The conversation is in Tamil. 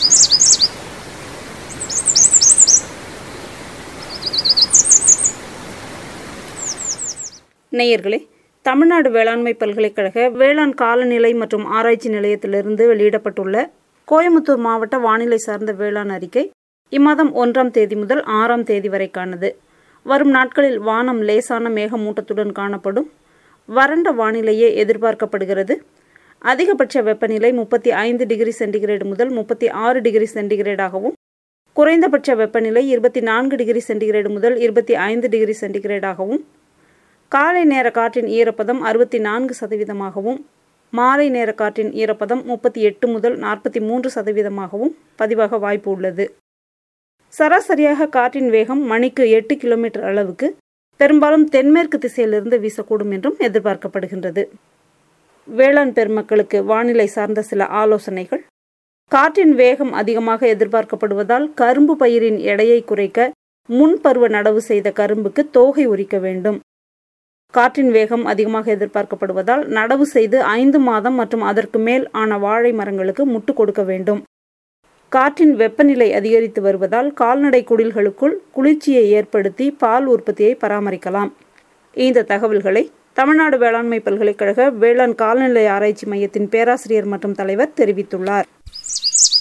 நேயர்களே தமிழ்நாடு வேளாண்மை பல்கலைக்கழக வேளாண் காலநிலை மற்றும் ஆராய்ச்சி நிலையத்திலிருந்து வெளியிடப்பட்டுள்ள கோயமுத்தூர் மாவட்ட வானிலை சார்ந்த வேளாண் அறிக்கை இம்மாதம் ஒன்றாம் தேதி முதல் ஆறாம் தேதி வரைக்கானது வரும் நாட்களில் வானம் லேசான மேகமூட்டத்துடன் காணப்படும் வறண்ட வானிலையே எதிர்பார்க்கப்படுகிறது அதிகபட்ச வெப்பநிலை முப்பத்தி ஐந்து டிகிரி சென்டிகிரேடு முதல் முப்பத்தி ஆறு டிகிரி சென்டிகிரேடாகவும் குறைந்தபட்ச வெப்பநிலை இருபத்தி நான்கு டிகிரி சென்டிகிரேடு முதல் இருபத்தி ஐந்து டிகிரி சென்டிகிரேடாகவும் காலை நேர காற்றின் ஈரப்பதம் அறுபத்தி நான்கு சதவீதமாகவும் மாலை நேர காற்றின் ஈரப்பதம் முப்பத்தி எட்டு முதல் நாற்பத்தி மூன்று சதவீதமாகவும் பதிவாக வாய்ப்பு உள்ளது சராசரியாக காற்றின் வேகம் மணிக்கு எட்டு கிலோமீட்டர் அளவுக்கு பெரும்பாலும் தென்மேற்கு திசையிலிருந்து வீசக்கூடும் என்றும் எதிர்பார்க்கப்படுகின்றது வேளாண் பெருமக்களுக்கு வானிலை சார்ந்த சில ஆலோசனைகள் காற்றின் வேகம் அதிகமாக எதிர்பார்க்கப்படுவதால் கரும்பு பயிரின் எடையை குறைக்க முன்பருவ நடவு செய்த கரும்புக்கு தோகை உரிக்க வேண்டும் காற்றின் வேகம் அதிகமாக எதிர்பார்க்கப்படுவதால் நடவு செய்து ஐந்து மாதம் மற்றும் அதற்கு மேல் ஆன வாழை மரங்களுக்கு முட்டு கொடுக்க வேண்டும் காற்றின் வெப்பநிலை அதிகரித்து வருவதால் கால்நடை குடில்களுக்குள் குளிர்ச்சியை ஏற்படுத்தி பால் உற்பத்தியை பராமரிக்கலாம் இந்த தகவல்களை தமிழ்நாடு வேளாண்மை பல்கலைக்கழக வேளாண் கால்நிலை ஆராய்ச்சி மையத்தின் பேராசிரியர் மற்றும் தலைவர் தெரிவித்துள்ளார்